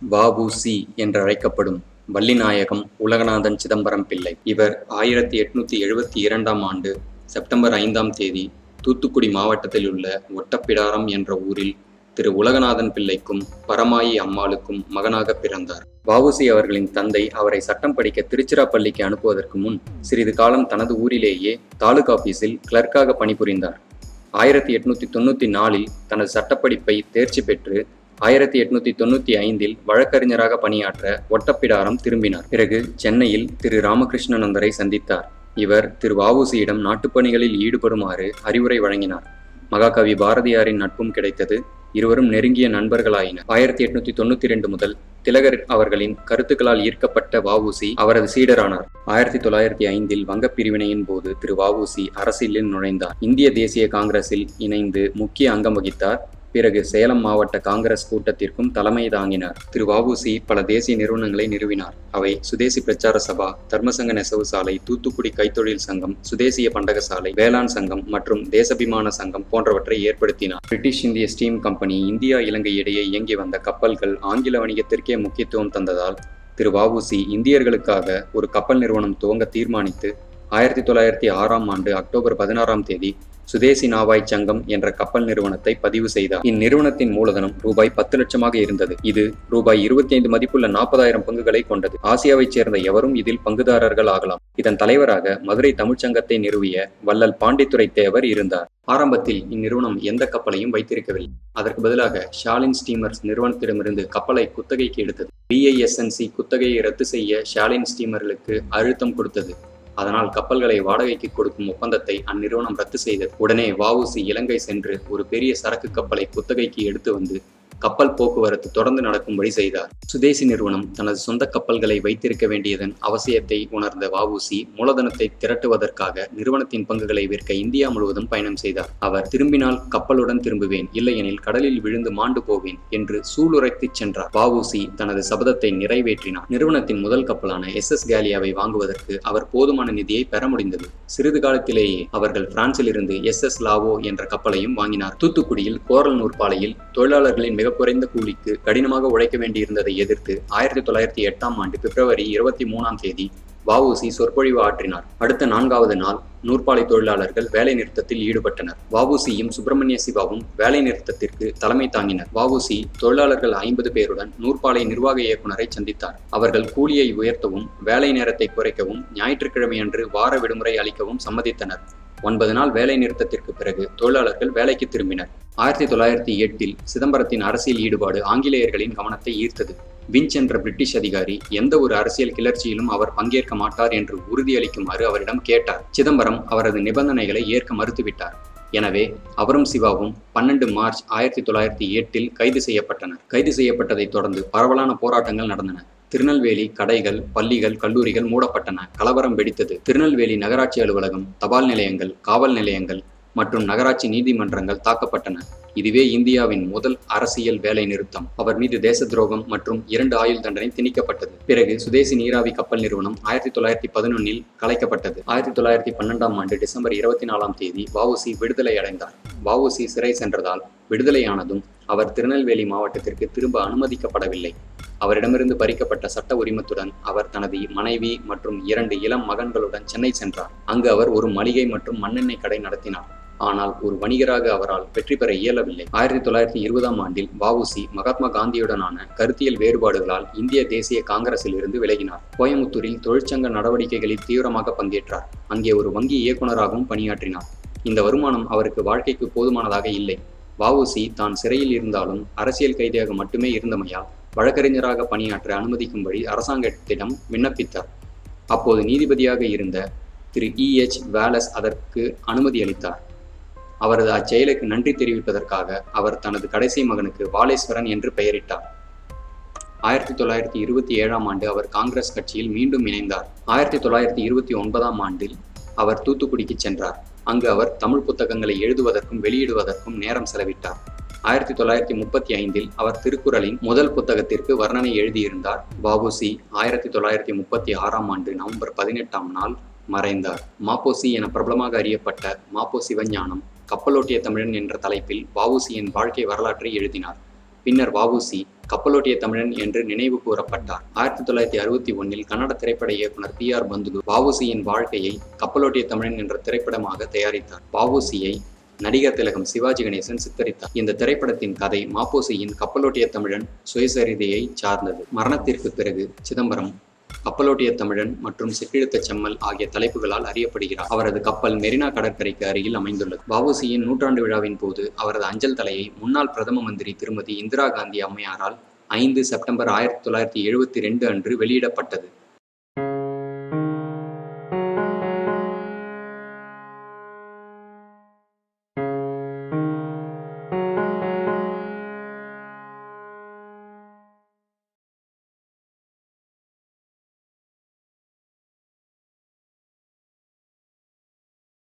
வ.உ.சி என்றழைக்கப்படும் வள்ளிநாயகம் உலகநாதன் சிதம்பரம் பிள்ளை. இவர் ஆயிரத்து எண்ணூற்று எழுபத்து இரண்டாம் ஆண்டு செப்டம்பர் ஐந்தாம் தேதி தூத்துக்குடி மாவட்டத்திலுள்ள ஒட்டப்பிடாரம் என்ற ஊரில் திரு உலகநாதன் பிள்ளைக்கும் பரமாயி அம்மாளுக்கும் மகனாகப் பிறந்தார். வ.உ.சி அவர்களின் தந்தை அவரை சட்டம் படிக்க திருச்சிராப்பள்ளிக்கு அனுப்புவதற்கு முன் சிறிது காலம் தனது ஊரிலேயே தாலுகா ஆபீஸில் கிளர்க்காக பணிபுரிந்தார். ஆயிரத்து எண்ணூற்று தொண்ணூற்று நாலில் தனது சட்டப்படிப்பை தேர்ச்சி பெற்று ஆயிரத்து எண்ணூற்று தொண்ணூற்று ஐந்தில் வழக்கறிஞராக பணியாற்ற ஒட்டப்பிடாரம் திரும்பினார். பிறகு சென்னையில் திரு ராமகிருஷ்ணானந்தரை சந்தித்தார். இவர் திரு வ.உ.சி.யிடம் நாட்டுப்பணிகளில் ஈடுபடுமாறு அறிவுரை வழங்கினார். மகாகவி பாரதியாரின் நட்பும் கிடைத்தது. இருவரும் நெருங்கிய நண்பர்களாயினர். ஆயிரத்து எண்ணூற்று தொண்ணூற்று இரண்டு முதல் திலகர் அவர்களின் கருத்துக்களால் ஈர்க்கப்பட்ட வ.உ.சி. அவரது சீடரானார். ஆயிரத்து தொள்ளாயிரத்து ஐந்தில் வங்கப் பிரிவினையின் போது திரு வ.உ.சி. அரசியலில் நுழைந்தார். இந்திய தேசிய காங்கிரசில் இணைந்து முக்கிய அங்கம் வகித்தார். பிறகு சேலம் மாவட்ட காங்கிரஸ் கூட்டத்திற்கும் தலைமை தாங்கினார். திரு வ.உ.சி. பல தேசிய நிறுவனங்களை நிறுவினார். அவை சுதேசி பிரச்சார சபா, தர்மசங்க நெசவு சாலை, தூத்துக்குடி கைத்தொழில் சங்கம், சுதேசிய பண்டக சாலை, வேளாண் சங்கம் மற்றும் தேசபிமான சங்கம் போன்றவற்றை ஏற்படுத்தினார். பிரிட்டிஷ் இந்திய ஸ்டீம் கம்பெனி இந்தியா இலங்கை இடையே இயங்கி வந்த கப்பல்கள் ஆங்கில வணிகத்திற்கே முக்கியத்துவம் தந்ததால் திரு வ.உ.சி. இந்தியர்களுக்காக ஒரு கப்பல் நிறுவனம் துவங்க தீர்மானித்து ஆயிரத்து தொள்ளாயிரத்து ஆறாம் ஆண்டு அக்டோபர் பதினாறாம் தேதி சுதேசி நாவாய் சங்கம் என்ற கப்பல் நிறுவனத்தை பதிவு செய்தார். இந்நிறுவனத்தின் மூலதனம் ரூபாய் பத்து லட்சமாக இருந்தது. இது ரூபாய் இருபத்தி ஐந்து மதிப்புள்ள நாற்பதாயிரம் பங்குகளை கொண்டது. ஆசியாவைச் சேர்ந்த எவரும் இதில் பங்குதாரர்கள் ஆகலாம். இதன் தலைவராக மதுரை தமிழ்ச்சங்கத்தை நிறுவிய வள்ளல் பாண்டித்துரை தேவர் இருந்தார். ஆரம்பத்தில் இந்நிறுவனம் எந்த கப்பலையும் வைத்திருக்கவில்லை. அதற்கு பதிலாக ஷாலின் ஸ்டீமர்ஸ் நிறுவனத்திடமிருந்து கப்பலை குத்தகைக்கு எடுத்தது. பி.ஐ.எஸ்.என்.சி. குத்தகையை ரத்து செய்ய ஷாலின் ஸ்டீமர்களுக்கு அழுத்தம் கொடுத்தது. அதனால் கப்பல்களை வாடகைக்கு கொடுக்கும் ஒப்பந்தத்தை அந்நிறுவனம் ரத்து செய்தது. உடனே வ.உ.சி. இலங்கை சென்று ஒரு பெரிய சரக்கு கப்பலை குத்தகைக்கு எடுத்து வந்து கப்பல் போக்குவரத்து தொடர்ந்து நடக்கும்படி செய்தார். சுதேசி நிறுவனம் தனது சொந்த கப்பல்களை வைத்திருக்க வேண்டியதன் அவசியத்தை உணர்ந்த வ.உ.சி. மூலதனத்தை திரட்டுவதற்காக நிறுவனத்தின் பங்குகளை விற்க இந்தியா முழுவதும் பயணம் செய்தார். அவர் திரும்பினால் கப்பலுடன் திரும்புவேன் இல்லையெனில் கடலில் விழுந்து மாண்டு போவேன் என்று சூளுரைத்துச் சென்றார். வ.உ.சி. தனது சபதத்தை நிறைவேற்றினார். நிறுவனத்தின் முதல் கப்பலான எஸ். எஸ். கேலியாவை வாங்குவதற்கு அவர் போதுமான நிதியை பெற முடிந்தது. சிறிது காலத்திலேயே அவர்கள் பிரான்சிலிருந்து எஸ். எஸ். லாவோ என்ற கப்பலையும் வாங்கினார். தூத்துக்குடியில் கோரல் நூற்பாலையில் தொழிலாளர்களின் மிக குறைந்த கூலிக்கு கடினமாக உழைக்க வேண்டியிருந்ததை எதிர்த்து ஆயிரத்து தொள்ளாயிரத்து எட்டாம் ஆண்டு பிப்ரவரி இருபத்தி மூணாம் தேதி வ.உ.சி. சொற்பொழிவு ஆற்றினார். அடுத்த நான்காவது நாள் நூற்பாலை தொழிலாளர்கள் வேலை நிறுத்தத்தில் ஈடுபட்டனர். வ.உ.சி.யும் சுப்பிரமணிய சிவாவும் வேலை நிறுத்தத்திற்கு தலைமை தாங்கினர். வ.உ.சி. தொழிலாளர்கள் ஐம்பது பேருடன் நூற்பாலை நிர்வாக இயக்குநரை சந்தித்தார். அவர்கள் கூலியை உயர்த்தவும் வேலை நேரத்தை குறைக்கவும் ஞாயிற்றுக்கிழமையன்று வார விடுமுறை அளிக்கவும் சம்மதித்தனர். ஒன்பது நாள் வேலை நிறுத்தத்திற்கு பிறகு தொழிலாளர்கள் வேலைக்கு திரும்பினர். ஆயிரத்து தொள்ளாயிரத்து எட்டில் சிதம்பரத்தின் அரசியல் ஈடுபாடு ஆங்கிலேயர்களின் கவனத்தை ஈர்த்தது. விஞ்ச் என்ற பிரிட்டிஷ் அதிகாரி எந்த ஒரு அரசியல் கிளர்ச்சியிலும் அவர் பங்கேற்க மாட்டார் என்று உறுதியளிக்குமாறு அவரிடம் கேட்டார். சிதம்பரம் அவரது நிபந்தனைகளை ஏற்க மறுத்துவிட்டார். எனவே அவரும் சிவாவும் பன்னெண்டு மார்ச் ஆயிரத்து தொள்ளாயிரத்து எட்டில் கைது செய்யப்பட்டனர். கைது செய்யப்பட்டதைத் தொடர்ந்து பரவலான போராட்டங்கள் நடந்தன. திருநெல்வேலி கடைகள், பள்ளிகள், கல்லூரிகள் மூடப்பட்டன. கலவரம் வெடித்தது. திருநெல்வேலி நகராட்சி அலுவலகம், தபால் நிலையங்கள், காவல் நிலையங்கள் மற்றும் நகராட்சி நீதிமன்றங்கள் தாக்கப்பட்டன. இதுவே இந்தியாவின் முதல் அரசியல் வேலை நிறுத்தம். அவர் மீது தேச துரோகம் மற்றும் இரண்டு ஆயுள் தண்டனை திணிக்கப்பட்டது. பிறகு சுதேசி நீராவி கப்பல் நிறுவனம் ஆயிரத்து தொள்ளாயிரத்து பதினொன்னில் கலைக்கப்பட்டது. ஆயிரத்து தொள்ளாயிரத்து பன்னெண்டாம் ஆண்டு டிசம்பர் இருபத்தி நாலாம் தேதி வ.உ.சி. விடுதலை அடைந்தார். வ.உ.சி. சிறை சென்றதால் விடுதலையானதும் அவர் திருநெல்வேலி மாவட்டத்திற்கு திரும்ப அனுமதிக்கப்படவில்லை. அவரிடமிருந்து பறிக்கப்பட்ட சட்ட உரிமத்துடன் அவர் தனது மனைவி மற்றும் இரண்டு இளம் மகன்களுடன் சென்னை சென்றார். அங்கு அவர் ஒரு மளிகை மற்றும் மண்ணெண்ணெய் கடை நடத்தினார். ஆனால் ஒரு வணிகராக அவரால் வெற்றி பெற இயலவில்லை. ஆயிரத்து தொள்ளாயிரத்து இருபதாம் ஆண்டில் வ.உ.சி. மகாத்மா காந்தியுடனான கருத்தியல் வேறுபாடுகளால் இந்திய தேசிய காங்கிரசில் இருந்து விலகினார். கோயமுத்தூரில் தொழிற்சங்க நடவடிக்கைகளில் தீவிரமாக பங்கேற்றார். அங்கே ஒரு வங்கி இயக்குநராகவும் பணியாற்றினார். இந்த வருமானம் அவருக்கு வாழ்க்கைக்கு போதுமானதாக இல்லை. வ.உ.சி. தான் சிறையில் இருந்தாலும் அரசியல் கைதியாக மட்டுமே இருந்தமையால் வழக்கறிஞராக பணியாற்ற அனுமதிக்கும்படி அரசாங்கத்திடம் விண்ணப்பித்தார். அப்போது நீதிபதியாக இருந்த திரு இ. எச். வேலஸ் அதற்கு அனுமதி அளித்தார். அவரது அச்செயலுக்கு நன்றி தெரிவிப்பதற்காக அவர் தனது கடைசி மகனுக்கு வாலேஸ்வரன் என்று பெயரிட்டார். ஆயிரத்து தொள்ளாயிரத்து இருபத்தி ஏழாம் ஆண்டு அவர் காங்கிரஸ் கட்சியில் மீண்டும் இணைந்தார். ஆயிரத்து தொள்ளாயிரத்து இருபத்தி ஒன்பதாம் ஆண்டில் அவர் தூத்துக்குடிக்கு சென்றார். அங்கு அவர் தமிழ் புத்தகங்களை எழுதுவதற்கும் வெளியிடுவதற்கும் நேரம் செலவிட்டார். ஆயிரத்து தொள்ளாயிரத்து முப்பத்தி ஐந்தில் அவர் திருக்குறளின் முதல் புத்தகத்திற்கு வர்ணனை எழுதியிருந்தார். வ.உ.சி. ஆயிரத்து தொள்ளாயிரத்து முப்பத்தி ஆறாம் ஆண்டு நவம்பர் பதினெட்டாம் நாள் மறைந்தார். ம.பொ.சி. என பிரபலமாக அறியப்பட்ட ம.பொ. சிவஞானம் கப்பலோட்டிய தமிழன் என்ற தலைப்பில் வ.உ.சி.யின் வாழ்க்கை வரலாற்றை எழுதினார். பின்னர் வஉசி கப்பலோட்டிய தமிழன் என்று நினைவு கூறப்பட்டார் ஆயிரத்தி தொள்ளாயிரத்தி அறுபத்தி ஒன்னில் கன்னட திரைப்பட இயக்குனர் பி ஆர் பந்துலு வஉசியின் வாழ்க்கையை கப்பலோட்டிய தமிழன் என்ற திரைப்படமாக தயாரித்தார் வஉசியை நடிகர் திலகம் சிவாஜி கணேசன் சித்தரித்தார் இந்த திரைப்படத்தின் கதை மாப்போசியின் கப்பலோட்டிய தமிழன் சுயசரிதையை சார்ந்தது மரணத்திற்கு பிறகு சிதம்பரம் கப்பலோட்டிய தமிழன் மற்றும் சிற்றிழுத்த செம்மல் ஆகிய தலைப்புகளால் அறியப்படுகிறார் அவரது கப்பல் மெரினா கடற்கரைக்கு அருகில் அமைந்துள்ளது வஉசியின் நூற்றாண்டு விழாவின் போது அவரது அஞ்சல் தலையை முன்னாள் பிரதம மந்திரி திருமதி இந்திரா காந்தி அம்மையாரால் ஐந்து செப்டம்பர் ஆயிரத்தி தொள்ளாயிரத்தி எழுபத்தி ரெண்டு அன்று வெளியிடப்பட்டது